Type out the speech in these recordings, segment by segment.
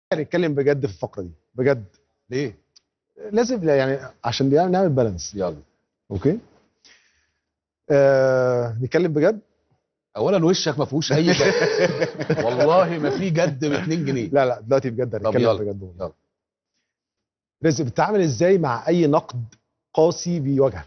نتكلم بجد في الفقره دي بجد ليه؟ لازم يعني عشان يعني نعمل بالانس يلا اوكي آه نتكلم بجد اولا وشك ما فيهوش اي جد والله ما في جد ب 2 جنيه لا لا دلوقتي بجد طب هنتكلم يلا، بجد والله. يلا. رزق بتتعامل ازاي مع اي نقد قاسي بيواجهك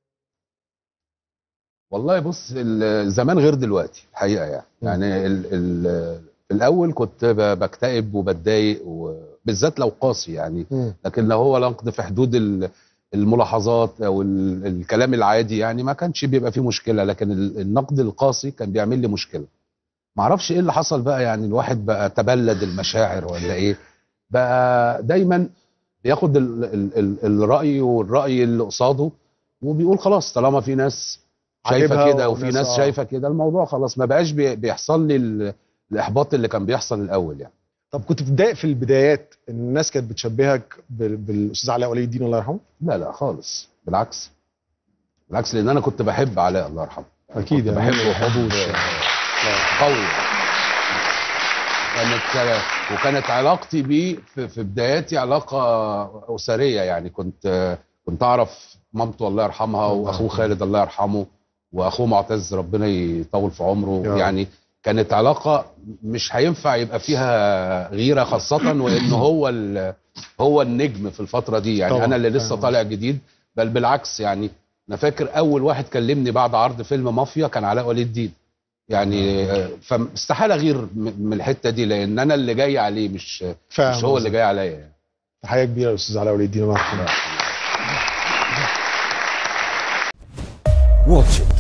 والله بص ال- زمان غير دلوقتي الحقيقه يعني مم. يعني ال ال في الاول كنت ب- بكتئب وبتضايق وبالذات لو قاسي يعني لكن لو هو نقد في حدود ال- الملاحظات او ال- الكلام العادي يعني ما كانش بيبقى فيه مشكله لكن ال- النقد القاسي كان بيعمل لي مشكله ما اعرفش ايه اللي حصل بقى يعني الواحد بقى تبلد المشاعر ولا ايه بقى دايما بياخد ال ال ال الراي والراي اللي قصاده وبيقول خلاص طالما في ناس شايفه عاجبها كده وفي وناس ناس آه. شايفه كده الموضوع خلاص ما بقاش بي- بيحصل لي ال- الاحباط اللي كان بيحصل الاول يعني طب كنت بتضايق في البدايات ان الناس كانت بتشبهك بال- بالاستاذ علاء ولي الدين الله يرحمه لا لا خالص بالعكس بالعكس لان انا كنت بحب علاء الله يرحمه اكيد كنت يعني بحبه حب حبوش. قوي كانت وكانت علاقتي بيه في, في بداياتي علاقه اسريه يعني كنت كنت اعرف مامته الله يرحمها الله واخوه يرحمه. خالد الله يرحمه واخوه معتز ربنا يطول في عمره يا رب. يعني كانت علاقه مش هينفع يبقى فيها غيره خاصه وان هو ال- هو النجم في الفتره دي يعني طبعاً. انا اللي لسه فاهم. طالع جديد بل بالعكس يعني انا فاكر اول واحد كلمني بعد عرض فيلم مافيا كان علاء ولي الدين يعني آه، فاستحاله غير م- من الحته دي لان انا اللي جاي عليه مش فاهم مش هو اللي قصدك. جاي عليا يعني تحيه كبيره للاستاذ علاء ولي الدين الله يرحمه Watch it.